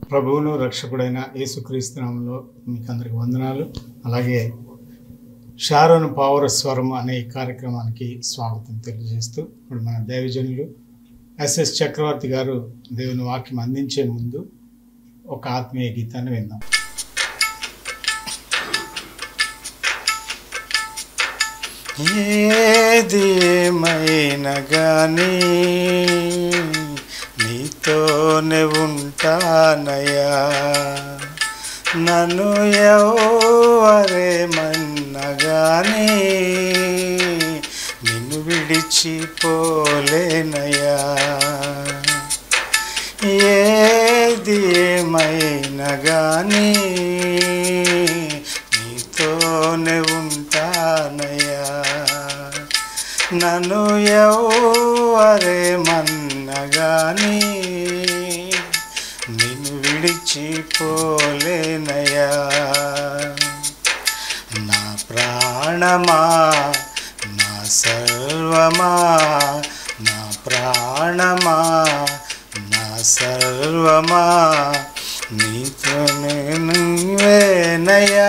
ప్రభువును రక్షకుడైన యేసుక్రీస్తు నామంలో మీకు అందరికి వందనాలు అలాగే షారోను పావర స్వరం అనే ఈ కార్యక్రమానికి స్వాగతం తెలియజేస్తూ ఇప్పుడు మన దైవజనులు ఎస్ఎస్ చక్రవర్తి గారు దేవుని వాక్యం అందించే ముందు ఒక ఆత్మీయ గీతాన్ని విందాం ఏది ఏమైనా గాని నీతోనే ఉంటానయ్యా నన్ను ఎవరేమన్నా గాని నిన్ను విడిచిపోలేనయ్యా ఏది ఏమైనా గాని నీతోనే ఉంటానయ్యా నన్ను ఎవరేమన్నా గాని నిన్ను విడిచిపోలేనయ్యా నా ప్రాణమా నా సర్వమా నా ప్రాణమా నా సర్వమా నీతో నేనువేనయ్యా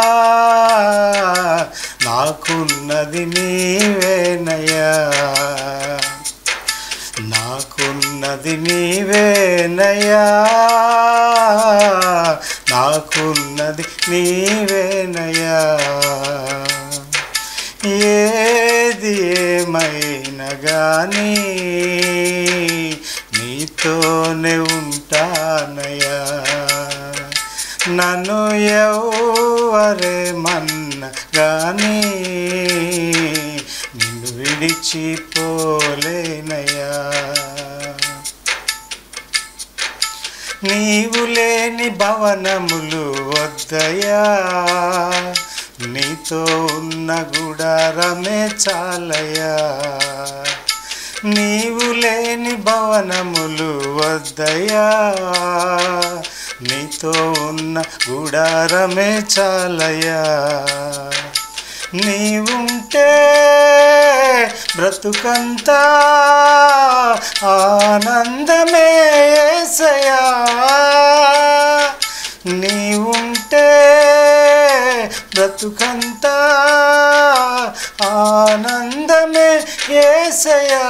నాకున్నది నీవేనయ్యా నాకున్నది నీవేనయ్యా నాకున్నది నీవేనయ్యా ఏది ఏమైనా గాని నీతోనే ఉంటానయ్యా నన్ను ఎవరేమన్న గాని నిన్ను విడిచిపోలేనయ్యా నీవు లేని భవనములు వద్దయా నీతో ఉన్న గుడారమే చాలయా నీవు లేని భవనములు వద్దయా నీతో ఉన్న గుడారమే చాలయా నీవుంటే బ్రతుకంతా ఆనందమే యేసయ్యా నీవుంటే బ్రతుకంతా ఆనందమే యేసయ్యా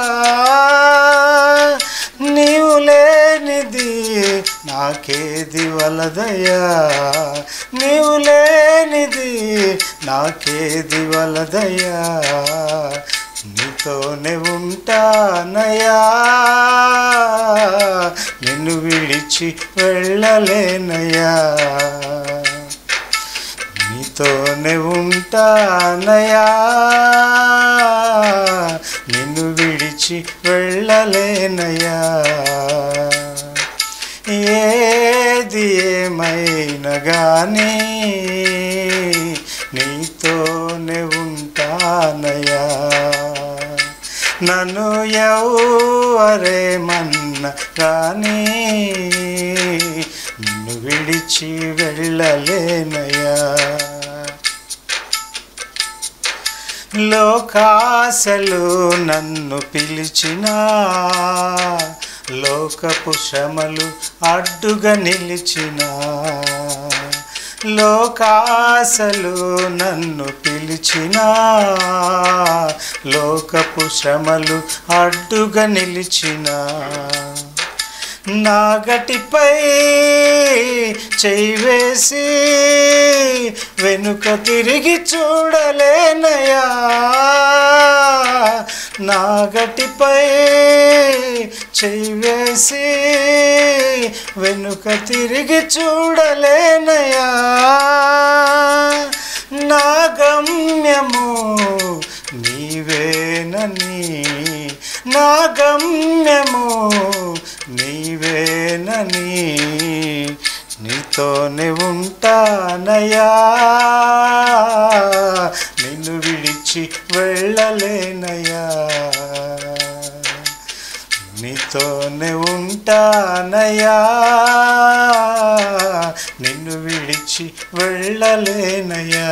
నీవు లేనిది నాకేది వలదయ్యా నీవు లేనిది నాకేది వలదయ్యా నీతోనే ఉంటానయ్యా నిన్ను విడిచి వెళ్ళలేనయ్యా నీతోనే ఉంటానయ్యా నిన్ను విడిచి వెళ్ళలేనయ్యా ఏది ఏమైనా గాని నీతోనే ఉంటానయ్యా నన్ను ఎవరేమన్న కానీ నిన్ను విడిచి వెళ్ళలేనయ్యా లోకాశలు నన్ను పిలిచినా లోకపు శ్రమలు అడ్డుగా నిలిచిన లోకాశలు నన్ను పిలిచిన లోకపు శ్రమలు అడ్డుగా నిలిచిన నాగటిపై చేయి వేసి వెనుక తిరిగి చూడలేనయా నాగటిపై చేయి వేసి వెనుక తిరిగి చూడలేనయా నా గమ్యము నీవేనని నా గమ్యము నీవేనని నీతోనే ఉంటానయ్యా నిన్ను విడిచి వెళ్ళలేనయ్యా నీతోనే ఉంటానయ్యా నిన్ను విడిచి వెళ్ళలేనయ్యా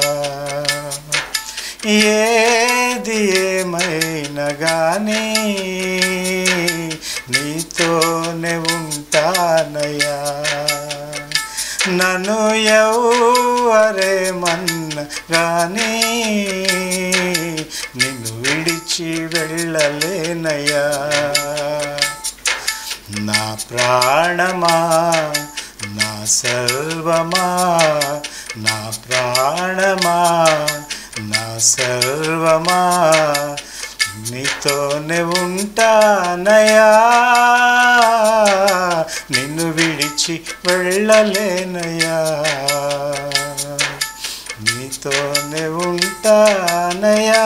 ఏది ఏమైనా గానీ నీతోనే ఉంటానయ్యా నన్ను ఎవరేమన్న గాని నిన్ను విడిచి వెళ్ళలేనయ్యా నా ప్రాణమా నా సర్వమా నా ప్రాణమా నా సర్వమా నీతోనే ఉంటానయా నిన్ను విడిచి వెళ్ళలేనయా నీతోనే ఉంటానయా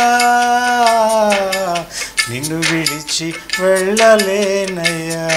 నిన్ను విడిచి వెళ్ళలేనయ్యా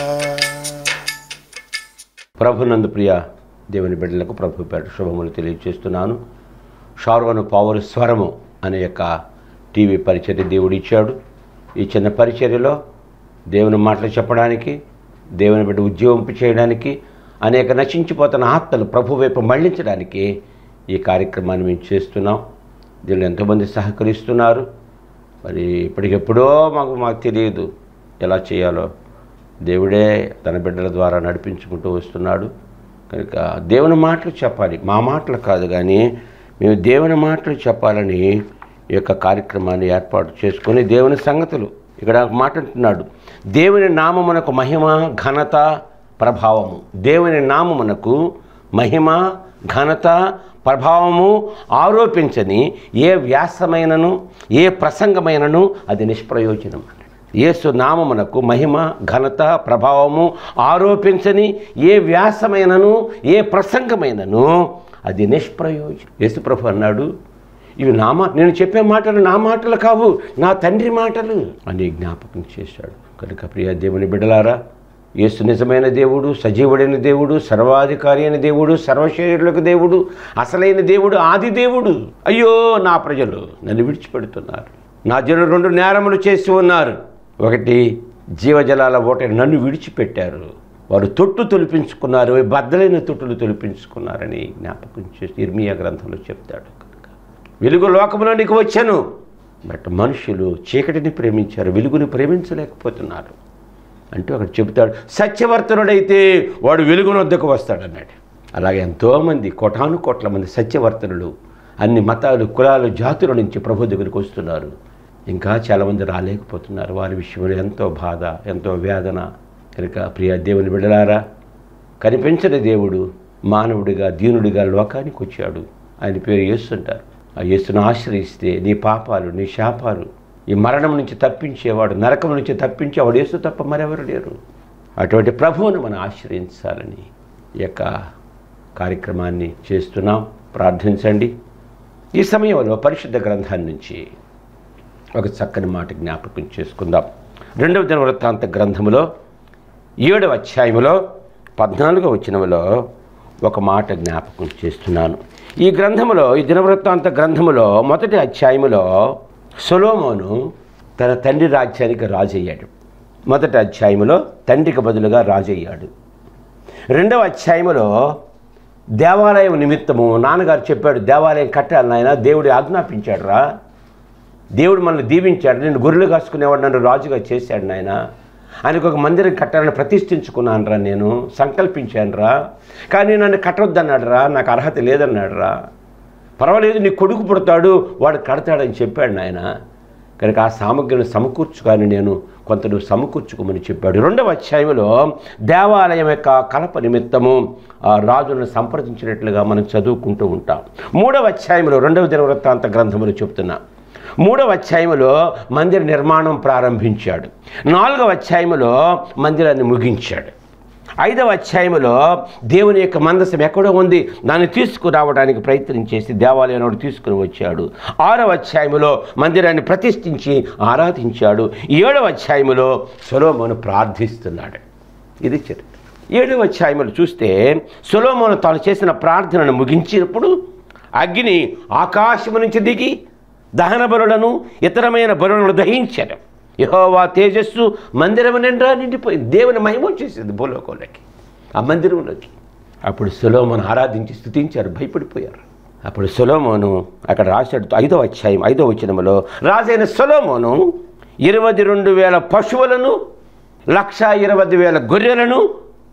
ప్రభునందు ప్రియ దేవుని బిడ్డలకు ప్రభు పేట శుభములు తెలియజేస్తున్నాను షార్వను పవర్ స్వరము అనే యొక్క టీవీ పరిచర్య దేవుడు ఇచ్చాడు ఈ చిన్న పరిచర్యలో దేవుని మాటలు చెప్పడానికి దేవుని బిడ్డ ఉద్యోగింపు చేయడానికి అనేక నశించిపోతున్న ఆత్మలు ప్రభు వైపు మళ్లించడానికి ఈ కార్యక్రమాన్ని మేము చేస్తున్నాం దీనిలో ఎంతోమంది సహకరిస్తున్నారు మరి ఇప్పటికెప్పుడో మాకు మాకు తెలియదు ఎలా చేయాలో దేవుడే తన బిడ్డల ద్వారా నడిపించుకుంటూ వస్తున్నాడు కనుక దేవుని మాటలు చెప్పాలి మా మాటలు కాదు కానీ మేము దేవుని మాటలు చెప్పాలని ఈ యొక్క కార్యక్రమాన్ని ఏర్పాటు చేసుకొని దేవుని సంగతులు ఇక్కడ ఒక మాట అంటున్నాడు దేవుని నామమునకు మహిమ ఘనత ప్రభావము దేవుని నామమునకు మహిమ ఘనత ప్రభావము ఆరోపించని ఏ వ్యాసమైనను ఏ ప్రసంగమైనను అది నిష్ప్రయోజనం యేసు నామమునకు మహిమ ఘనత ప్రభావము ఆరోపించని ఏ వ్యాసమైనను ఏ ప్రసంగమైనను అది నిష్ప్రయోజనం యేసు ప్రభు అన్నాడు ఇవి నా మా నేను చెప్పే మాటలు నా మాటలు కావు నా తండ్రి మాటలు అని జ్ఞాపకం చేశాడు కనుక ప్రియ దేవుని బిడలారా యేసు నిజమైన దేవుడు సజీవుడైన దేవుడు సర్వాధికారి అయిన దేవుడు సర్వశరీరులకు దేవుడు అసలైన దేవుడు ఆది దేవుడు అయ్యో నా ప్రజలు నన్ను విడిచిపెడుతున్నారు నా జనులు రెండు నేరములు చేసి ఉన్నారు ఒకటి జీవజలాల ఓట నన్ను విడిచిపెట్టారు వారు తొట్టు తొలిపించుకున్నారు బద్దలైన తొట్టులు తొలిపించుకున్నారని జ్ఞాపకం చేసి ఇర్మియా గ్రంథంలో చెప్తాడు కనుక వెలుగు లోకంలోనికి వచ్చాను బట్ మనుషులు చీకటిని ప్రేమించారు వెలుగుని ప్రేమించలేకపోతున్నారు అంటూ అక్కడ చెబుతాడు సత్యవర్తనుడైతే వాడు వెలుగున వద్దకు వస్తాడన్నాడు అలాగే ఎంతోమంది కోటాను కోట్ల మంది సత్యవర్తనులు అన్ని మతాలు కులాలు జాతుల నుంచి ప్రభు దగ్గరికి వస్తున్నారు ఇంకా చాలామంది రాలేకపోతున్నారు వారి విషయంలో ఎంతో బాధ ఎంతో వేదన కనుక ప్రియ దేవుని బిడలారా కనిపించని దేవుడు మానవుడిగా దీనుడిగా లోకానికి వచ్చాడు ఆయన పేరు యేసు అంటారు ఆ యేసును ఆశ్రయిస్తే నీ పాపాలు నీ శాపాలు ఈ మరణం నుంచి తప్పించేవాడు నరకం నుంచి తప్పించేవాడు యేసు తప్ప మరెవరు లేరు అటువంటి ప్రభువును మనం ఆశ్రయించాలని ఈ యొక్క కార్యక్రమాన్ని చేస్తున్నాం ప్రార్థించండి ఈ సమయంలో పరిశుద్ధ గ్రంథాన్ని నుంచి ఒక చక్కని మాట జ్ఞాపకం చేసుకుందాం రెండవ దిన వృత్తాంత గ్రంథములో ఏడవ అధ్యాయములో పద్నాలుగవ వచనములో ఒక మాట జ్ఞాపకం చేస్తున్నాను ఈ గ్రంథములో ఈ దినవృత్తాంత గ్రంథములో మొదటి అధ్యాయములో సొలోమోను తన తండ్రి రాజ్యానికి రాజయ్యాడు మొదటి అధ్యాయములో తండ్రికి బదులుగా రాజయ్యాడు రెండవ అధ్యాయములో దేవాలయం నిమిత్తము నాన్నగారు చెప్పాడు దేవాలయం కట్టాలి నాయన దేవుడు ఆజ్ఞాపించాడు రా దేవుడు మనల్ని దీవించాడు నేను గొర్రెలు కాసుకునేవాడు నన్ను రాజుగా చేశాడు నాయన ఆయనకు ఒక మందిరం కట్టాలని ప్రతిష్ఠించుకున్నాను రా నేను సంకల్పించాను రా కానీ నన్ను కట్టొద్దన్నాడు రా నాకు అర్హత లేదన్నాడు రా పర్వాలేదు నీ కొడుకు పుడతాడు వాడు కడతాడని చెప్పాడు నాయన కనుక ఆ సామగ్రిని సమకూర్చుకొని నేను కొంత నువ్వు సమకూర్చుకోమని చెప్పాడు రెండవ అధ్యాయంలో దేవాలయం యొక్క కలప నిమిత్తము ఆ రాజులను సంప్రదించినట్లుగా మనం చదువుకుంటూ ఉంటాం మూడవ అధ్యాయంలో రెండవ దినవృత్తాంత గ్రంథములు చెప్తున్నా మూడవ అధ్యాయములో మందిర నిర్మాణం ప్రారంభించాడు నాలుగవ అధ్యాయములో మందిరాన్ని ముగించాడు ఐదవ అధ్యాయములో దేవుని యొక్క మందసం ఎక్కడో ఉంది దాన్ని తీసుకురావడానికి ప్రయత్నం చేసి దేవాలయంలో తీసుకుని వచ్చాడు ఆరవ అధ్యాయములో మందిరాన్ని ప్రతిష్ఠించి ఆరాధించాడు ఏడవ అధ్యాయములో సొలోమోను ప్రార్థిస్తున్నాడు ఇది చరిత్ర ఏడవ అధ్యాయములు చూస్తే సొలోమోను తాను చేసిన ప్రార్థనను ముగించినప్పుడు అగ్ని ఆకాశము నుంచి దిగి దహన బరులను ఇతరమైన బరులను దహించాడు యహోవా తేజస్సు మందిరము నిండా నిండిపోయింది దేవుని మహిమ వచ్చేసింది భూలోకంలోకి ఆ మందిరంలోకి అప్పుడు సులోమోను ఆరాధించి స్థుతించారు భయపడిపోయారు అప్పుడు సులోమోను అక్కడ రాశాడు ఐదవ అధ్యాయం ఐదవ వచనములో రాజైన సులోమోను ఇరవై రెండు వేల పశువులను లక్ష ఇరవై వేల గొర్రెలను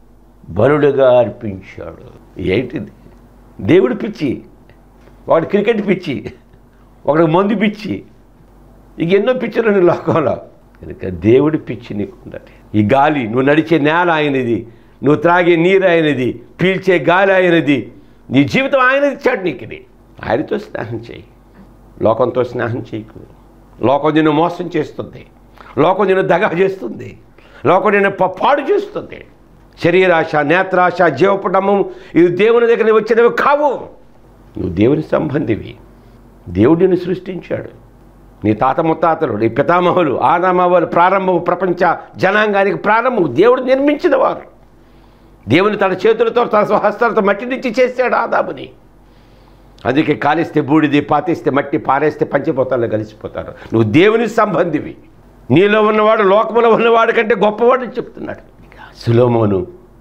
బలుడుగా అర్పించాడు ఏంటిది దేవుడు పిచ్చి వాడు క్రికెట్ పిచ్చి ఒకడికి మందు పిచ్చి ఇక ఎన్నో పిచ్చులు నీ లోకంలో కనుక దేవుడి పిచ్చి నీకు ఉండాలి ఈ గాలి నువ్వు నడిచే నేల ఆయనది నువ్వు త్రాగే నీరు ఆయనది పీల్చే గాలి ఆయనది నీ జీవితం ఆయనది ఇచ్చాడు నీకు ఇది ఆయనతో స్నేహం చేయి లోకంతో స్నేహం చేయకు లోకం నిన్ను మోసం చేస్తుంది లోకం నిన్ను దగా చేస్తుంది లోకం నిన్ను ప- పాడు చేస్తుంది శరీరాశ నేత్రాశ జీవపటమం ఇది దేవుని దగ్గర వచ్చినవి కావు నువ్వు దేవుని సంబంధివి దేవుడు నిన్ను సృష్టించాడు నీ తాత ముత్తాతలు నీ పితామహులు ఆదామహులు ప్రారంభం ప్రపంచ జనాంగానికి ప్రారంభం దేవుడు నిర్మించిన వారు దేవుని తన చేతులతో తన స్వహస్తాలతో మట్టి నుంచి చేశాడు ఆదాముని అందుకే కాలిస్తే బూడిది పాతేస్తే మట్టి పారేస్తే పంచిపోతాలో కలిసిపోతారు నువ్వు దేవుని సంబంధివి నీలో ఉన్నవాడు లోకములో ఉన్నవాడు కంటే గొప్పవాడు చెప్తున్నాడు సులోమోను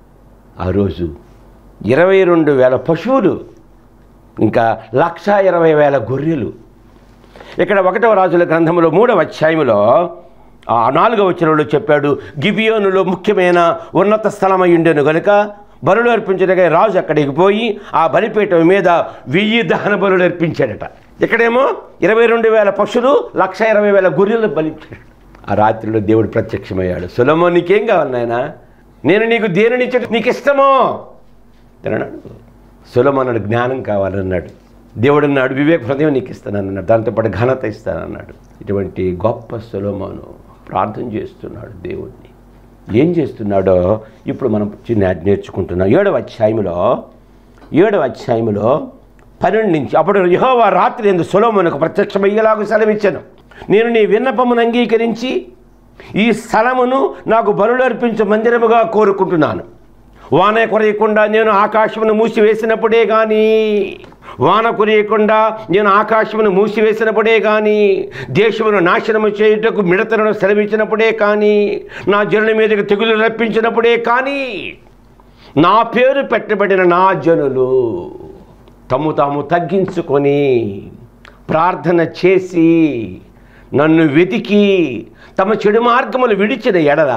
ఆ రోజు ఇరవై రెండు వేల పశువులు ఇంకా లక్ష ఇరవై వేల గొర్రెలు ఇక్కడ ఒకటవ రాజుల గ్రంథంలో మూడవ అధ్యాయంలో ఆ నాలుగవ వచనంలో చెప్పాడు గిబియోనులో ముఖ్యమైన ఉన్నత స్థలమై ఉండెను గనుక బలులు అర్పించడానికి రాజు అక్కడికి పోయి ఆ బలిపీఠం మీద వెయ్యి దహన బలులు అర్పించాడట ఇక్కడేమో ఇరవై రెండు వేల పశువులు లక్ష ఇరవై వేల గొర్రెలు బలిచ్చాడు ఆ రాత్రిలో దేవుడు ప్రత్యక్షమయ్యాడు సులమో నీకేం కావాలి నాయనా నేను నీకు దేనినిచ్చే నీకు ఇష్టమో అన్నాడు సులమన్నాడు జ్ఞానం కావాలన్నాడు దేవుడు అన్నాడు వివేక హృదయం నీకు ఇస్తానన్నాడు దాంతోపాటు ఘనత ఇస్తానన్నాడు ఇటువంటి గొప్ప సులమను ప్రార్థన చేస్తున్నాడు దేవుడిని ఏం చేస్తున్నాడో ఇప్పుడు మనం చిన్న నేర్చుకుంటున్నాం ఏడవ అధ్యాయంలో ఏడవ అధ్యాయంలో పన్నెండు నుంచి అప్పుడు యెహోవా రాత్రి ఎందు సులోమునకు ప్రత్యక్షమయ్యేలాగా సెలవిచ్చాను నేను నీ విన్నపమును అంగీకరించి ఈ స్థలమును నాకు బలులు అర్పించే మందిరముగా కోరుకుంటున్నాను వాన కురియకుండా నేను ఆకాశమును మూసివేసినప్పుడే కానీ వాన కురియకుండా నేను ఆకాశమును మూసివేసినప్పుడే కానీ దేశమును నాశనము చేయుటకు మిడతలను సెలవించినప్పుడే కానీ నా జనుల మీదకి తెగులు రప్పించినప్పుడే కానీ నా పేరు పెట్టబడిన నా జనులు తము తాము తగ్గించుకొని ప్రార్థన చేసి నన్ను వెతికి తమ చెడు మార్గములు విడిచిన ఎడల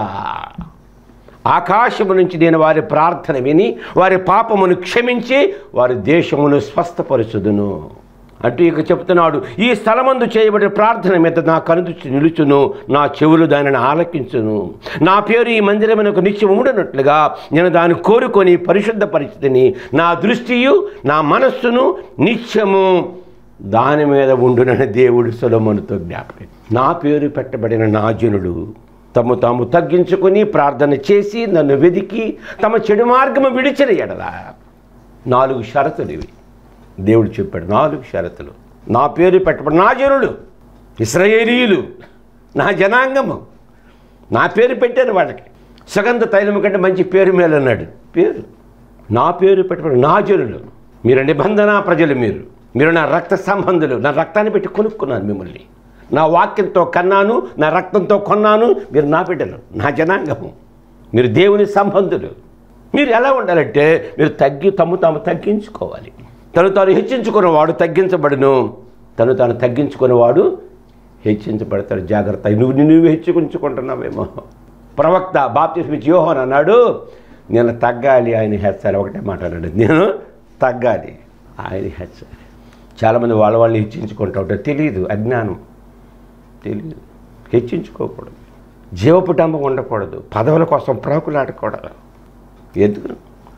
ఆకాశము నుంచి నేను వారి ప్రార్థన విని వారి పాపమును క్షమించి వారి దేశమును స్వస్థపరచుదును అంటూ ఇక చెప్తున్నాడు ఈ స్థలమందు చేయబడిన ప్రార్థన మీద నా కనుదృష్టి నిలుచును నా చెవులు దానిని ఆలకించును నా పేరు ఈ మందిరమునకు నిత్యం ఉండనట్లుగా నేను దాన్ని కోరుకొని పరిశుద్ధ పరిస్థితిని నా దృష్టియు నా మనస్సును నిత్యము దాని మీద ఉండునని దేవుడు సొలమునుతో జ్ఞాపకం నా పేరు పెట్టబడిన నా జనుడు తమ తాము తగ్గించుకొని ప్రార్థన చేసి నన్ను వెదికి తమ చెడు మార్గము విడిచిన ఎడల నాలుగు షరతులు ఇవి దేవుడు చెప్పాడు నాలుగు షరతులు నా పేరు పెట్టబడి నా జనుడు ఇస్రాయేలీయులు నా జనాంగము నా పేరు పెట్టాను వాళ్ళకి సుగంధ తైలము కంటే మంచి పేరు మేలన్నాడు పేరు నా పేరు పెట్టబడి నా జనులు మీరు నిబంధన ప్రజలు మీరు మీరు నా రక్త సంబంధులు నా రక్తాన్ని పెట్టి కొనుక్కున్నాను మిమ్మల్ని నా వాక్యంతో కన్నాను నా రక్తంతో కొన్నాను మీరు నా బిడ్డలు నా జనాంగము మీరు దేవుని సంబంధులు మీరు ఎలా ఉండాలంటే మీరు తగ్గి తమ్ము తాము తగ్గించుకోవాలి తను తాను హెచ్చించుకున్నవాడు తగ్గించబడును తను తాను తగ్గించుకున్నవాడు హెచ్చించబడతాడు జాగ్రత్త నువ్వు నువ్వు హెచ్చుకుంచుకుంటున్నావేమో ప్రవక్త బాప్తిస్మిచ్చి యోహన్ అన్నాడు నేను తగ్గాలి ఆయన హెచ్చాలి ఒకటే మాట అన్నాడు నేను తగ్గాలి ఆయన హెచ్చాలి చాలామంది వాళ్ళ వాళ్ళని హెచ్చించుకుంటా ఉంటారు తెలియదు అజ్ఞానం తెలియదు హెచ్చించుకోకూడదు జీవపుటంబం ఉండకూడదు పదవుల కోసం ప్రాకులాడకూడదు ఎందుకు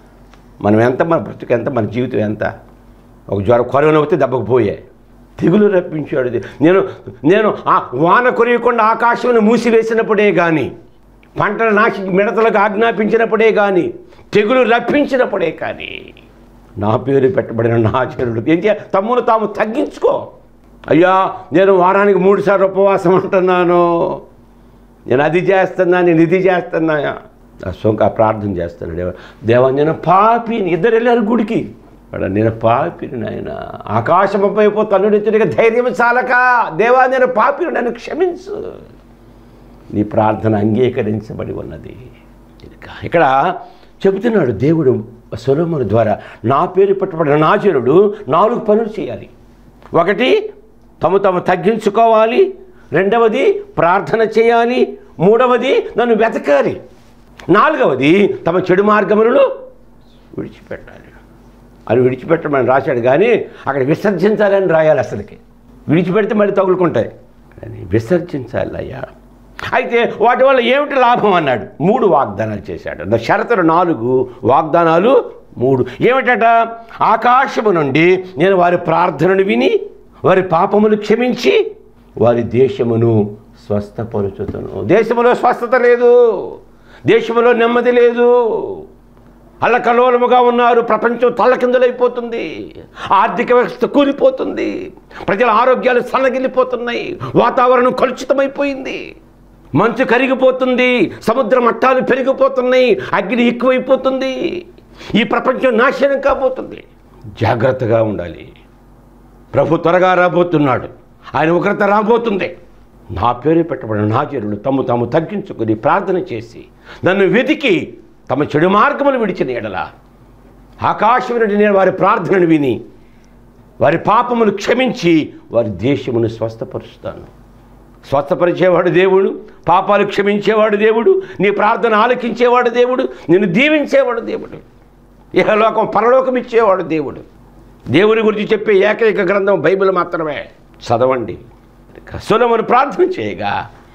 మనం ఎంత మన బ్రతుకు ఎంత మన జీవితం ఎంత ఒక జ్వరం కరోనా వస్తే దెబ్బకు పోయే తెగులు రప్పించాడు ఇది. నేను నేను ఆ వాన కురియకుండా ఆకాశమును మూసివేసినప్పుడే కానీ పంటలు నాశి మిడతలకు ఆజ్ఞాపించినప్పుడే కానీ తెగులు రప్పించినప్పుడే కానీ నా పేరు పెట్టబడిన నా చరుడు ఏం చేయాలి తమ్మును తాము తగ్గించుకో అయ్యా నేను వారానికి మూడు సార్లు ఉపవాసం ఉంటున్నాను నేను అది చేస్తున్నా నేను ఇది చేస్తున్నా ఆ సొంక ప్రార్థన చేస్తాను దేవా దేవా నేను పాపిని ఇద్దరు వెళ్ళారు గుడికి వాడు నేను పాపిని నాయన ఆకాశంపై పో తన్నుడిగా ధైర్యం చాలక దేవా నేను పాపిని నన్ను క్షమించు నీ ప్రార్థన అంగీకరించబడి ఉన్నది ఇక్కడ చెబుతున్నాడు దేవుడు సొలముని ద్వారా నా పేరు పెట్టబడిన నాజరుడు నాలుగు పనులు చేయాలి ఒకటి తమ తమ తగ్గించుకోవాలి రెండవది ప్రార్థన చేయాలి మూడవది నన్ను వెతకాలి నాలుగవది తమ చెడు మార్గములను విడిచిపెట్టాలి అని విడిచిపెట్టమని రాశాడు కానీ అక్కడ విసర్జించాలని రాయాలి అసలుకి విడిచిపెడితే మళ్ళీ తగులుకుంటాయి కానీ విసర్జించాలి అయ్యా అయితే వాటి వల్ల ఏమిటి లాభం అన్నాడు మూడు వాగ్దానాలు చేశాడు ద షరతులు నాలుగు వాగ్దానాలు మూడు ఏమిటట ఆకాశము నుండి నేను వారి ప్రార్థనను విని వారి పాపములు క్షమించి వారి దేశమును స్వస్థపరుచుతాను దేశములో స్వస్థత లేదు దేశములో నెమ్మది లేదు అల్లకల్లోలముగా ఉన్నారు ప్రపంచం తల్లకిందులైపోతుంది ఆర్థిక వ్యవస్థ కూలిపోతుంది ప్రజల ఆరోగ్యాలు సన్నగిల్లిపోతున్నాయి వాతావరణం కలుషితమైపోయింది మంచు కరిగిపోతుంది సముద్ర మట్టాలు పెరిగిపోతున్నాయి అగ్ని ఎక్కువైపోతుంది ఈ ప్రపంచం నాశనం కాబోతుంది జాగ్రత్తగా ఉండాలి ప్రభు త్వరగా రాబోతున్నాడు ఆయన ఉగ్రత రాబోతుంది నా పేరు పెట్టబడిన నా జనులు తమ్ము తాము తగ్గించుకుని ప్రార్థన చేసి నన్ను వెతికి తమ చెడు మార్గములు విడిచిన ఎడల ఆకాశం నుండి నేను వారి ప్రార్థనను విని వారి పాపములు క్షమించి వారి దేశమును స్వస్థపరుస్తాను స్వస్థపరిచేవాడు దేవుడు పాపాలు క్షమించేవాడు దేవుడు నీ ప్రార్థన ఆలకించేవాడు దేవుడు నిన్ను దీవించేవాడు దేవుడు ఇహలోకం పరలోకం ఇచ్చేవాడు దేవుడు దేవుని గురించి చెప్పే ఏకైక గ్రంథం బైబిల్ మాత్రమే చదవండి సులమును ప్రార్థన చేయగా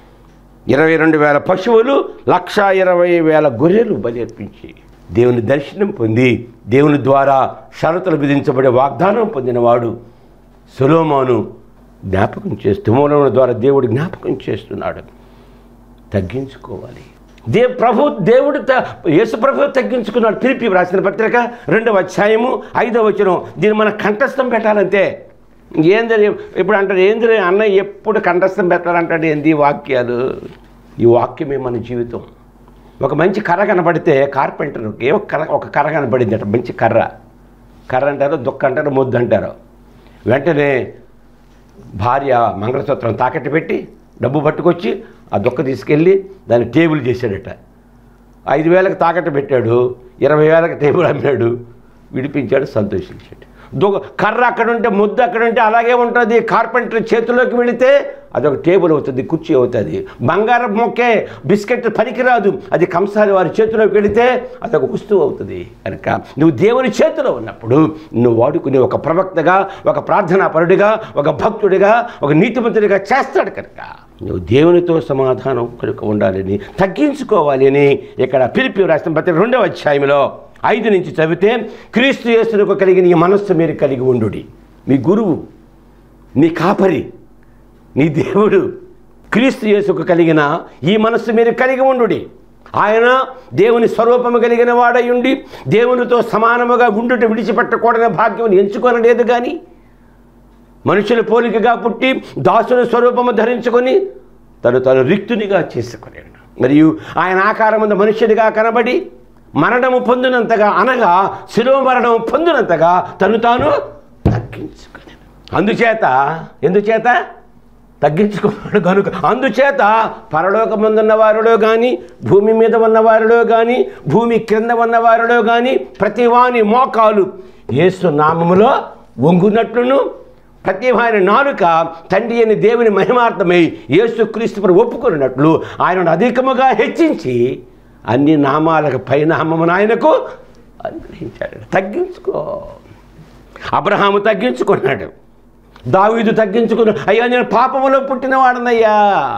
ఇరవై రెండు వేల పశువులు లక్ష ఇరవై వేల గొర్రెలు బలిర్పించి దేవుని దర్శనం పొంది దేవుని ద్వారా షరతులు విధించబడే వాగ్దానం పొందినవాడు సులోమాను జ్ఞాపకం చేస్తూ మూలముల ద్వారా దేవుడు జ్ఞాపకం చేస్తున్నాడు తగ్గించుకోవాలి దే ప్రభు దేవుడు త- యేసు ప్రభు తగ్గించుకున్నాడు పిలిపి రాసిన పత్రిక రెండవ అధ్యాయము ఐదవ వచనం దీన్ని మన కంఠస్థం పెట్టాలంతే ఏంది ఇప్పుడు అంటారు ఏంది అన్న ఎప్పుడు కంఠస్థం పెట్టాలంటాడు ఏంది ఈ వాక్యాలు ఈ వాక్యమే మన జీవితం ఒక మంచి కర్ర కనబడితే కార్పెంటర్ ఏ ఒక కర్ర ఒక కర్ర కనబడింది అట మంచి కర్ర కర్ర అంటారు దుక్క అంటారు ముద్దు అంటారు వెంటనే భార్య మంగళసూత్రం తాకట్టు పెట్టి డబ్బు పట్టుకొచ్చి ఆ దుక్క తీసుకెళ్ళి దాన్ని టేబుల్ చేశాడట ఐదు వేలకు తాకట్టు పెట్టాడు ఇరవై వేలకు టేబుల్ అమ్మాడు విడిపించాడు సంతోషించాడు దు కర్ర అక్కడ ఉంటే ముద్దు అక్కడ ఉంటే అలాగే ఉంటుంది కార్పెంటర్ చేతిలోకి వెళితే అదొక టేబుల్ అవుతుంది కుర్చీ అవుతుంది బంగారం మొక్కే బిస్కెట్ పనికిరాదు అది కంసాలి వారి చేతిలోకి వెళితే అదొక వస్తువు అవుతుంది కనుక నువ్వు దేవుని చేతిలో ఉన్నప్పుడు నువ్వు వాడుకునే ఒక ప్రవక్తగా ఒక ప్రార్థనా పరుడిగా ఒక భక్తుడిగా ఒక నీతిమంతుడిగా చేస్తాడు కనుక నువ్వు దేవునితో సమాధానం కనుక ఉండాలని తగ్గించుకోవాలి అని ఇక్కడ పిలిపి రాసిన ప్రతి రెండవ అధ్యాయంలో ఐదు నుంచి చదివితే క్రీస్తు యేసునకు కలిగిన ఈ మనస్సు మీరు కలిగి ఉండుడి మీ గురువు నీ కాపరి నీ దేవుడు క్రీస్తు యేసుకు కలిగిన ఈ మనస్సు మీరు కలిగి ఉండుడి ఆయన దేవుని స్వరూపము కలిగిన వాడై ఉండి దేవునితో సమానముగా ఉండుట విడిచిపెట్టకూడని భాగ్యం ఎంచుకొనలేదు కానీ మనుషుల పోలికగా పుట్టి దాసుని స్వరూపము ధరించుకొని తను తను రిక్తునిగా చేసుకునేడు మరియు ఆయన ఆకారముందు మనుష్యుడిగా కనబడి మరణము పొందినంతగా అనగా శిలువ మరణము పొందినంతగా తను తాను తగ్గించుకునేది అందుచేత ఎందుచేత తగ్గించుకున్నాడు కనుక అందుచేత పరలోకముందున్న వారిలో కానీ భూమి మీద ఉన్న వారిలో కానీ భూమి క్రింద ఉన్న వారిలో కానీ ప్రతి వాని మోకాలు యేసు నామములో వంగునట్లును ప్రతి వాని నాలుక తండ్రి అని దేవుని మహిమార్థమై యేసుక్రీస్తు ప్రభు ఒప్పుకున్నట్లు ఆయనను అధికముగా హెచ్చించి అన్ని నామాలకు పైనామమును ఆయనకు అనుగ్రహించాడు తగ్గించుకో అబ్రహాము తగ్గించుకున్నాడు దావీదు తగ్గించుకున్నాడు అయ్యా నేను పాపములో పుట్టిన వాడనయ్యా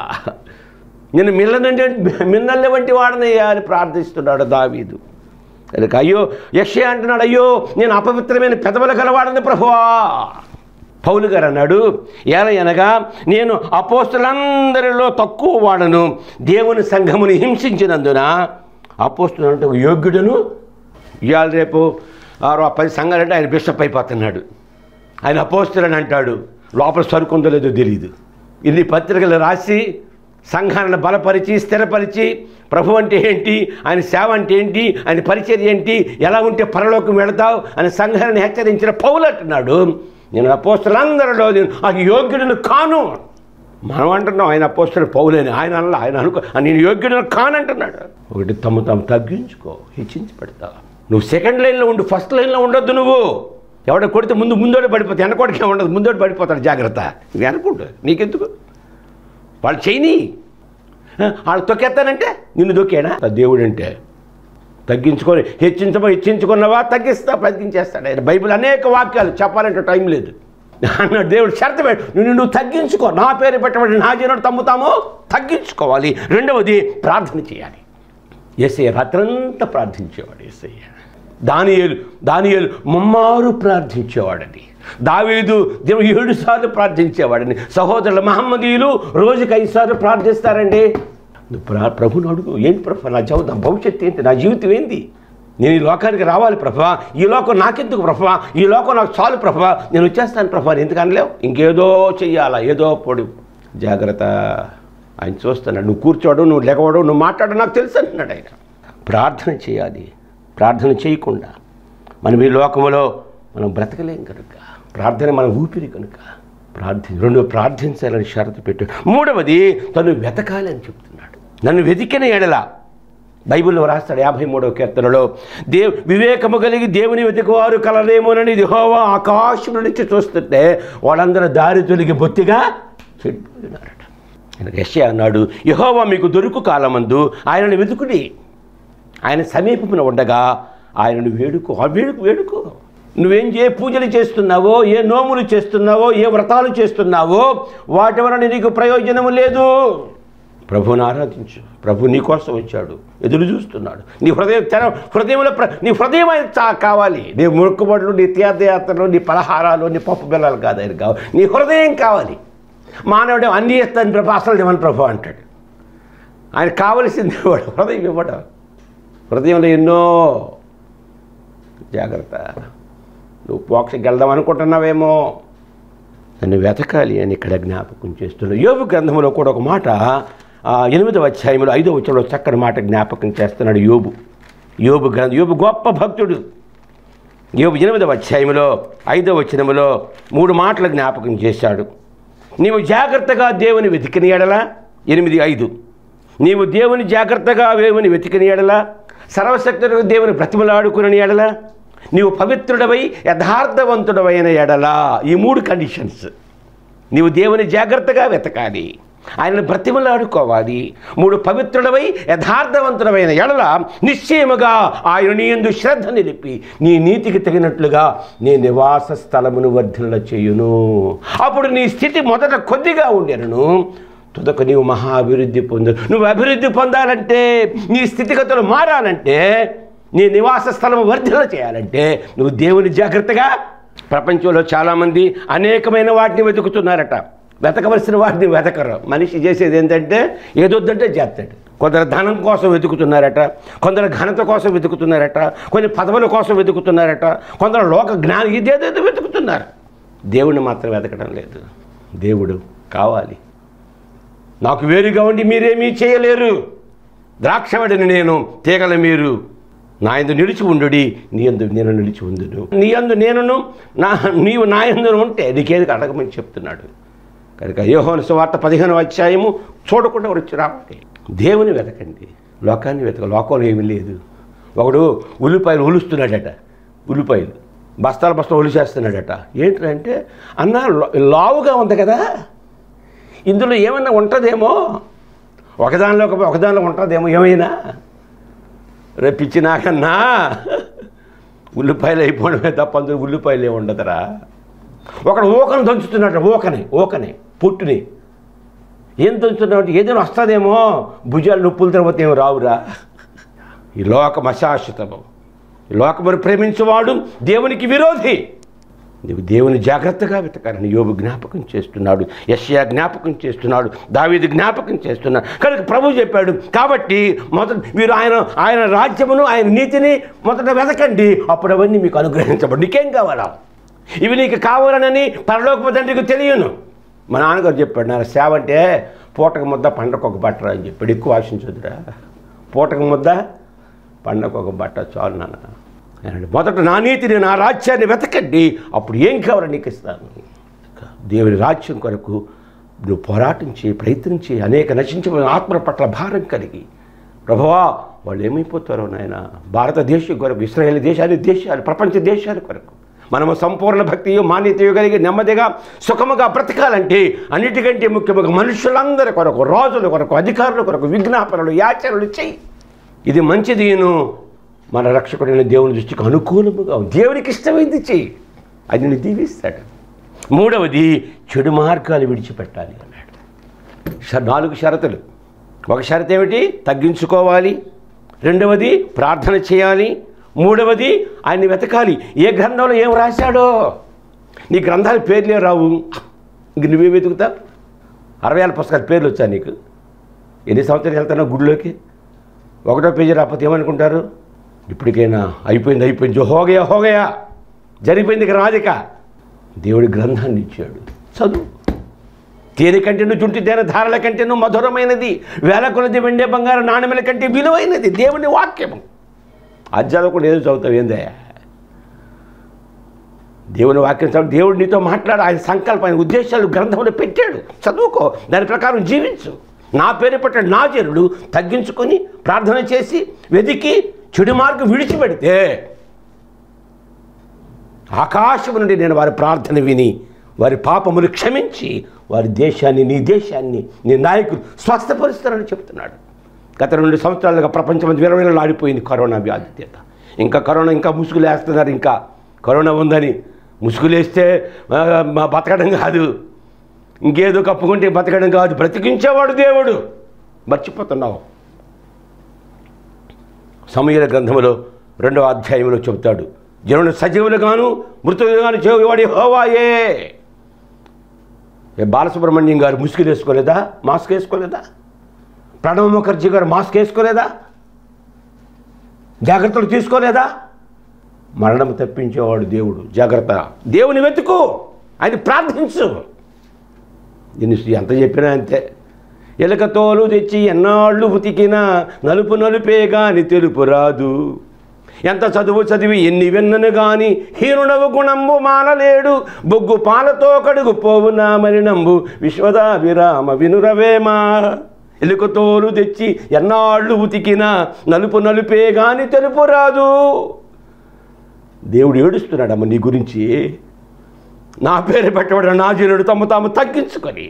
నేను మిల్లనంటే మిన్నల్ని వంటి వాడనయ్యా అని ప్రార్థిస్తున్నాడు దావీదు కనుక అయ్యో యక్ష అంటున్నాడు అయ్యో నేను అపవిత్రమైన పెదవులు గలవాడని ప్రభువా పౌలు గారు అన్నాడు ఏలయనగా నేను అపోస్తులందరిలో తక్కువ వాడను దేవుని సంఘముని హింసించినందున అపోస్తులు అంటే ఒక యోగ్యుడును ఇవాళ రేపు ఆరు ఆ పది సంఘాలంటే ఆయన బిషప్ అయిపోతున్నాడు ఆయన అపోస్తులని అంటాడు లోపల సరుకుందో లేదో తెలియదు ఇన్ని పత్రికలు రాసి సంఘాలను బలపరిచి స్థిరపరిచి ప్రభు అంటే ఏంటి ఆయన సేవ అంటే ఏంటి ఆయన పరిచర్య ఏంటి ఎలా ఉంటే పరలోకం వెళతావు అని సంఘాన్ని హెచ్చరించిన పౌలు అంటున్నాడు నేను అపోస్తులందరిలో నేను ఆ యోగ్యుడిని కాను మనం అంటున్నాం ఆయన అపోస్తుడు పౌలేని ఆయన అలా ఆయన అనుకో నేను యోగ్యుడిని కానంటున్నాడు ఒకటి తమ తాము తగ్గించుకో హెచ్చించి పెడతా నువ్వు సెకండ్ లైన్లో ఉండు ఫస్ట్ లైన్లో ఉండొద్దు నువ్వు ఎవడ కొడితే ముందు ముందోడు పడిపోతే వెనకోడికే ఉండదు ముందోడు పడిపోతాడు జాగ్రత్త వెనకుంటు నీకెందుకు వాళ్ళు చేయని వాళ్ళు తొక్కేస్తానంటే నిన్ను దొక్కాడా దేవుడు అంటే తగ్గించుకొని హెచ్చించమో హెచ్చించుకున్నవా తగ్గిస్తా తగ్గించేస్తాడు ఆయన బైబిల్ అనేక వాక్యాలు చెప్పాలంటే టైం లేదు అన్నాడు దేవుడు షరతు పెట్టు నువ్వు నువ్వు తగ్గించుకో నా పేరు పెట్టబడి నా జీవనం తమ్ముతామో తగ్గించుకోవాలి రెండవది ప్రార్థన చేయాలి ఏసయ్య రాత్రంతా ప్రార్థించేవాడు ఏసయ్య దానియేలు దానియేలు ముమ్మారు ప్రార్థించేవాడని దావీదు దేవుడు ఏడు సార్లు ప్రార్థించేవాడని సహోదరుల మహమ్మదీయులు రోజుకి ఐదు సార్లు ప్రార్థిస్తారండి నువ్వు ప్రా ప్రభుని అడుగు ఏంటి ప్రభా నా జీవితం నా భవిష్యత్తు ఏంటి నా జీవితం ఏంటి నేను ఈ లోకానికి రావాలి ప్రభా ఈ లోకం నాకెందుకు ప్రభా ఈ లోకం నాకు చాలు ప్రభా నేను వచ్చేస్తాను ప్రభా ఎందుకు అనలేవు ఇంకేదో చెయ్యాలా ఏదో పొడి జాగ్రత్త ఆయన చూస్తున్నాడు నువ్వు కూర్చోడు నువ్వు లేకపోవడం నువ్వు మాట్లాడు నాకు తెలుసు అంటున్నాడు ఆయన ప్రార్థన చేయాలి ప్రార్థన చేయకుండా మనం ఈ లోకములో మనం బ్రతకలేం కనుక ప్రార్థన మన ఊపిరి కనుక ప్రార్థి రెండు ప్రార్థించాలని షరతు పెట్టు మూడవది తను వెతకాలి అని చెప్తున్నాడు నన్ను వెతికిన ఎడల బైబిల్లో రాస్తాడు యాభై మూడవ కీర్తనలో దేవ్ వివేకము కలిగి దేవుని వెతికవారు కలరేమోనని దిహోవా ఆకాశం నుంచి చూస్తుంటే వాళ్ళందరూ దారి తొలిగి బొత్తిగా చెడిపోయినారట యశ్య అన్నాడు యహోవా మీకు దొరుకు కాలమందు ఆయనను వెతుకుడి ఆయన సమీపమున ఉండగా ఆయనను వేడుకో ఆ వేడుకు వేడుకో నువ్వేం ఏ పూజలు చేస్తున్నావో ఏ నోములు చేస్తున్నావో ఏ వ్రతాలు చేస్తున్నావో వాటి వలన నీకు ప్రయోజనము లేదు ప్రభువుని ఆరాధించు ప్రభు నీ కోసం వచ్చాడు ఎదురు చూస్తున్నాడు నీ హృదయం తెర హృదయంలో ప్ర నీ హృదయం ఆయన చా- కావాలి నీ మొక్కుబడులు నీ తీర్థయాత్రలు నీ పలహారాలు నీ పప్పు బెల్లాలు కాదు ఆయన కావాలి నీ హృదయం కావాలి మానవుడు అన్నీ ఇస్తాను ప్రభు అసలు ఇవ్వను ప్రభు అంటాడు ఆయన కావలసింది ఇవ్వడు హృదయం ఇవ్వడం హృదయంలో ఎన్నో జాగ్రత్త నువ్వు మోక్షకి వెళ్దాం అనుకుంటున్నావేమో నన్ను వెతకాలి అని ఇక్కడ జ్ఞాపకం చేస్తున్నాడు యోగు గ్రంథంలో కూడా ఒక మాట ఆ, ఎనిమిదవ అధ్యాయంలో ఐదవ వచ్చంలో చక్కని మాట జ్ఞాపకం చేస్తున్నాడు యోబు యోబు గ్రంథం యోబు గొప్ప భక్తుడు యోబు ఎనిమిదవ అధ్యాయంలో ఐదవ వచనములో మూడు మాటలు జ్ఞాపకం చేశాడు నీవు జాగ్రత్తగా దేవుని వెతికిన ఎడల ఎనిమిది ఐదు నీవు దేవుని జాగ్రత్తగా దేవుని వెతికిన ఎడల సర్వశక్తుడు దేవుని బ్రతిమలాడుకుని ఎడల నీవు పవిత్రుడవై యథార్థవంతుడవైన ఎడల ఈ మూడు కండిషన్స్ నీవు దేవుని జాగ్రత్తగా వెతకాలి ఆయనను బ్రతిమలాడుకోవాలి మూడు పవిత్రుడవై యథార్థవంతుడమైన ఎడల నిశ్చయముగా ఆయన నీ యందు శ్రద్ధ నిలిపి నీ నీతికి తగినట్లుగా నీ నివాస స్థలమును వర్ధిల్ల చేయును అప్పుడు నీ స్థితి మొదట కొద్దిగా ఉండెను తుదకు నీవు మహా అభివృద్ధి పొందు నువ్వు అభివృద్ధి పొందాలంటే నీ స్థితిగతులు మారాలంటే నీ నివాస స్థలం వర్ధన చేయాలంటే నువ్వు దేవుని జాగ్రత్తగా ప్రపంచంలో చాలామంది అనేకమైన వాటిని వెతుకుతున్నారట వెతకవలసిన వాటిని వెతకరు మనిషి చేసేది ఏంటంటే ఏదొద్దంటే చేస్తాడు కొందరు ధనం కోసం వెతుకుతున్నారట కొందరు ఘనత కోసం వెతుకుతున్నారట కొన్ని పదవుల కోసం వెతుకుతున్నారట కొందరు లోక జ్ఞానం ఇదేదేదో వెతుకుతున్నారు దేవుడిని మాత్రం వెతకడం లేదు దేవుడు కావాలి నాకు వేరుగా ఉండి మీరేమీ చేయలేరు ద్రాక్షవడిని నేను తీగల మీరు నా యందు నిలిచి ఉండు నీ యందు నేను నిలిచి ఉందును నీ యందు నేనును నా నీవు నా యందు ఉంటే నీకేది అడగమని చెప్తున్నాడు కనుక యోహోను సువార్త పదిహేను అధ్యాయము చూడకుండా వచ్చి రావాలి దేవుని వెతకండి లోకాన్ని వెతక లోకంలో ఏమీ లేదు ఒకడు ఉల్లిపాయలు ఉలుస్తున్నాడట ఉల్లిపాయలు బస్తాల బస్తాలు ఒలిచేస్తున్నాడట ఏంటంటే అన్న లో- లావుగా ఉంది కదా ఇందులో ఏమన్నా ఉంటుందేమో ఒకదానిలో ఒక- ఒకదానిలో ఉంటుందేమో ఏమైనా రేపిచ్చి నాకన్నా ఉల్లిపాయలు అయిపోవడమే తప్ప అందులో ఉల్లిపాయలు ఏమి ఉండదురా ఒకడు ఊకను దంచుతున్నాడు ఊకని ఊకని పుట్టుని ఏం దంచుతున్నాడు ఏదైనా వస్తుందేమో భుజాలు నొప్పులు తర్వాత ఏమి రావురా ఈ లోకం అశాశ్వతము ఈ లోకమును ప్రేమించేవాడు దేవునికి విరోధి నీవు దేవుని జాగ్రత్తగా వెతకాలని యోబు జ్ఞాపకం చేస్తున్నాడు యశ్యా జ్ఞాపకం చేస్తున్నాడు దావీదు జ్ఞాపకం చేస్తున్నాడు కనుక ప్రభు చెప్పాడు కాబట్టి మొదట మీరు ఆయన ఆయన రాజ్యమును ఆయన నీతిని మొదట వెతకండి అప్పుడు అవన్నీ మీకు అనుగ్రహించబడి నీకేం కావాలా ఇవి నీకు కావాలనని పరలోకపు తండ్రికి తెలియను మా నాన్నగారు చెప్పాడు నా సేవ అంటే పూటకు ముద్ద పండగ ఒక బట్టరా అని చెప్పాడు ఎక్కువ ఆశించొద్దురా పూటకు ముద్ద పండగ ఒక బట్ట చాలు నాన్న అన్నాడు. మొదట నా నీతిని నా రాజ్యాన్ని వెతకండి అప్పుడు ఏం కావాలో నీకు ఇస్తాను దేవుని రాజ్యం కొరకు నువ్వు పోరాటం చేయి ప్రయత్నం చేయి అనేక నశించిన ఆత్మల పట్ల భారం కలిగి ప్రభువా వాళ్ళు ఏమైపోతారో నాయన భారతదేశం కొరకు ఇస్రాయేల్ దేశాలు దేశాలు ప్రపంచ దేశాల కొరకు మనము సంపూర్ణ భక్తియు మాన్యతయు కలిగి నెమ్మదిగా సుఖముగా బ్రతకాలంటే అన్నిటికంటే ముఖ్యముగా మనుషులందరి కొరకు రాజుల కొరకు అధికారుల కొరకు విజ్ఞాపనలు యాచనలు చెయ్యి ఇది మంచిదిను మన రక్షకుడైన దేవుని దృష్టికి అనుకూలముగా ఉంది. దేవునికి ఇష్టమైంది చెయ్యి అది నేను దీవిస్తాడు మూడవది చెడు మార్గాలు విడిచిపెట్టాలి అన్నాడు ష- నాలుగు షరతులు ఒక షరత్ ఏమిటి తగ్గించుకోవాలి రెండవది ప్రార్థన చేయాలి మూడవది ఆయన్ని వెతకాలి ఏ గ్రంథంలో ఏం రాశాడో నీ గ్రంథాల పేర్లే రావు ఇంక నువ్వే వెతుకుతా అరవై ఏళ్ళ పుస్తకాల పేర్లు వచ్చా నీకు ఎన్ని సంవత్సరాలు వెళ్తున్నావు గుడిలోకి ఒకటో పేజీ రాకపోతే ఏమనుకుంటారు ఇప్పటికైనా అయిపోయింది అయిపోయింది హోగయా హోగయా జరిగిపోయింది ఇక రాజిక దేవుడి గ్రంథాన్ని ఇచ్చాడు చదువు తేనె కంటేను జుంటి తేనె ధారల కంటేను మధురమైనది వేల కొలది వెండే బంగారు నాణ్యముల కంటే విలువైనది దేవుని వాక్యము అది చదవకుండా ఏదో చదువుతావు ఏందయ్యా దేవుని వాక్యం చదువు దేవుడు నీతో మాట్లాడు ఆయన సంకల్పం ఆయన ఉద్దేశాలు గ్రంథంలో పెట్టాడు చదువుకో దాని ప్రకారం జీవించు నా పేరు పట్టిన నా జనుడు తగ్గించుకొని ప్రార్థన చేసి వెతికి చెడు మార్గం విడిచిపెడితే ఆకాశము నుండి నేను వారి ప్రార్థన విని వారి పాపములు క్షమించి వారి దేశాన్ని నీ దేశాన్ని నీ నాయకులు స్వస్థపరుస్తారని చెప్తున్నాడు గత రెండు సంవత్సరాలుగా ప్రపంచం విరవిరలు ఆడిపోయింది కరోనా వ్యాధి చేత ఇంకా కరోనా ఇంకా ముసుగులు వేస్తున్నారు ఇంకా కరోనా ఉందని ముసుగులేస్తే ఆ, మా బతకడం కాదు ఇంకేదో కప్పుకుంటే బతకడం కాదు బ్రతికించేవాడు దేవుడు మర్చిపోతున్నావు సమయల గ్రంథములో రెండవ అధ్యాయంలో చెబుతాడు జనుడు సజీవులుగాను మృతులుగాను చేవాడి హోవాయే ఏ బాలసుబ్రహ్మణ్యం గారు ముసుగులు వేసుకోలేదా మాస్క్ వేసుకోలేదా ప్రణవ్ ముఖర్జీ గారు మాస్క్ వేసుకోలేదా జాగ్రత్తలు తీసుకోలేదా మరణం తప్పించేవాడు దేవుడు జాగ్రత్త దేవుని వెతుకు ఆయన ప్రార్థించు దీన్ని ఎంత చెప్పినా అంతే ఎలక తోలు తెచ్చి ఎన్నాళ్ళు ఉతికినా నలుపు నలుపే గాని తెలుపు రాదు ఎంత చదువు చదివి ఎన్ని వెన్నను గాని హీనుడవు గుణంబు మానలేడు బొగ్గు పాలతో కడుగు పోవునా మరి నంబు విశ్వదాభిరామ వినురవేమా ఎలుక తోలు తెచ్చి ఎన్నాళ్ళు ఉతికినా నలుపు నలుపే గాని తెలుపు రాదు దేవుడు ఏడుస్తున్నాడమ్మ నీ గురించి నా పేరు పెట్టబడిన నా జనుడు తమ తాము తగ్గించుకొని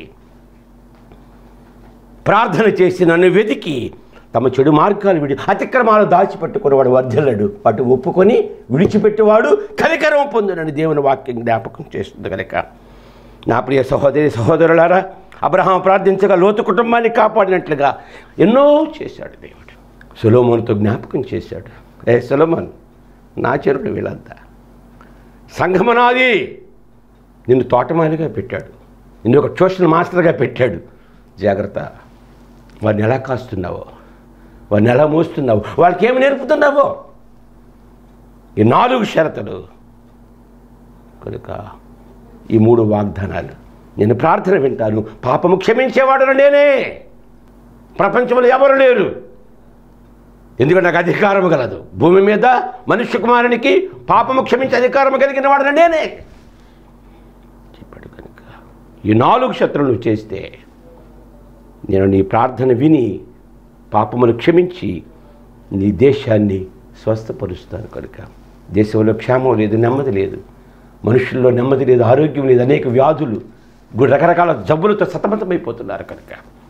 ప్రార్థన చేసి నన్ను వెతికి తమ చెడు మార్గాలు విడి అతిక్రమాలు దాచిపెట్టుకునేవాడు వర్ధిల్లడు వాటి ఒప్పుకొని విడిచిపెట్టేవాడు కనికరం పొందునని దేవుని వాక్యం జ్ఞాపకం చేస్తుంది కనుక నా ప్రియ సహోదరి సహోదరులారా అబ్రహాం ప్రార్థించగా లోతు కుటుంబాన్ని కాపాడినట్లుగా ఎన్నో చేశాడు దేవుడు సులోమోనుతో జ్ఞాపకం చేశాడు ఏ సులోమన్ నా చెరుడు వీళ్ళంతా సంఘమనాది నిన్ను తోటమాలిగా పెట్టాడు నిన్ను ఒక ట్యూషన్ మాస్టర్గా పెట్టాడు జాగ్రత్త వారిని ఎలా కాస్తున్నావో వారిని ఎలా మోస్తున్నావు వాళ్ళకి ఏమి నేర్పుతున్నావో ఈ నాలుగు షరతులు కనుక ఈ మూడు వాగ్దానాలు నేను ప్రార్థన వింటాను పాపము క్షమించేవాడను నేనే ప్రపంచంలో ఎవరు లేరు ఎందుకంటే నాకు అధికారం కలదు భూమి మీద మనుష్య కుమారునికి పాపము క్షమించే అధికారం కలిగిన వాడను నేనే చెప్పాడు కనుక ఈ నాలుగు శత్రువులు చేస్తే నేను నీ ప్రార్థన విని పాపములు క్షమించి నీ దేశాన్ని స్వస్థపరుస్తాను కనుక దేశంలో క్షేమం లేదు నెమ్మది లేదు మనుషుల్లో నెమ్మది లేదు ఆరోగ్యం లేదు అనేక వ్యాధులు గు- రకరకాల జబ్బులతో సతమతమైపోతున్నారు కనుక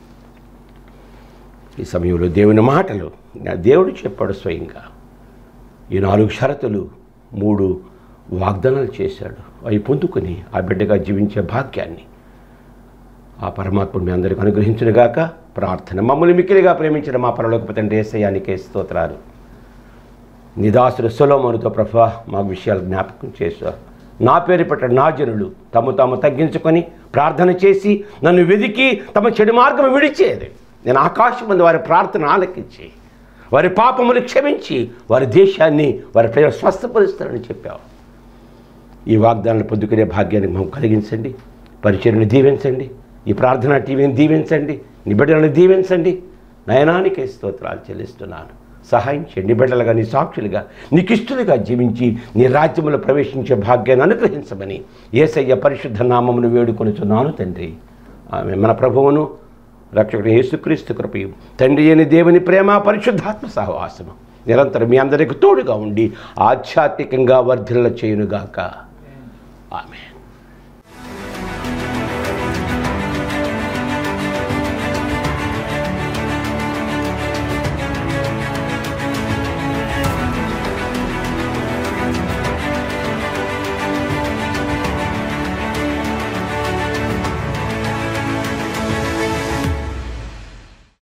ఈ సమయంలో దేవుని మాటలు నా దేవుడు చెప్పాడు స్వయంగా ఈ నాలుగు షరతులు మూడు వాగ్దానాలు చేశాడు అవి పొందుకొని ఆ బిడ్డగా జీవించే భాగ్యాన్ని ఆ పరమాత్ముడు మీ అందరికి అనుగ్రహించునుగాక ప్రార్థన మమ్మల్ని మిక్కిలిగా ప్రేమించిన మా పరలోక తండ్రి ఏసయానికే స్తోత్రాలు నిదాసుడు సొలోమోనుతో ప్రభా మా విషయాలు జ్ఞాపకం చేశారు నా పేరు పెట్ట నా జనులు తమ తాము తగ్గించుకొని ప్రార్థన చేసి నన్ను వెదికి తమ చెడు మార్గం విడిచేది నేను ఆకాశం ముందు వారి ప్రార్థన ఆలకించి వారి పాపములు క్షమించి వారి దేశాన్ని వారి ప్రజలు స్వస్థపరుస్తారని చెప్పావు ఈ వాగ్దానాలు పొందుకునే భాగ్యాన్ని మనం కలిగించండి పరిచయను దీవించండి ఈ ప్రార్థనా టీవీని దీవించండి నీ బిడ్డలను దీవించండి నయనానికి స్తోత్రాలు చెల్లిస్తున్నాను సహాయం చేయండి నీ బిడ్డలుగా నీ సాక్షులుగా నీకు ఇష్టలుగా జీవించి నీ రాజ్యములో ప్రవేశించే భాగ్యాన్ని అనుగ్రహించమని ఏసయ్య పరిశుద్ధ నామమును వేడుకొనుచున్నాను తండ్రి ఆమె మన ప్రభువును రక్షకుడు యేసుక్రీస్తు కృపయు తండ్రి అయిన దేవుని ప్రేమ పరిశుద్ధాత్మ సహవాసము నిరంతరం మీ అందరికి తోడుగా ఉండి ఆధ్యాత్మికంగా వర్ధిల్ల చేయునుగాక ఆమె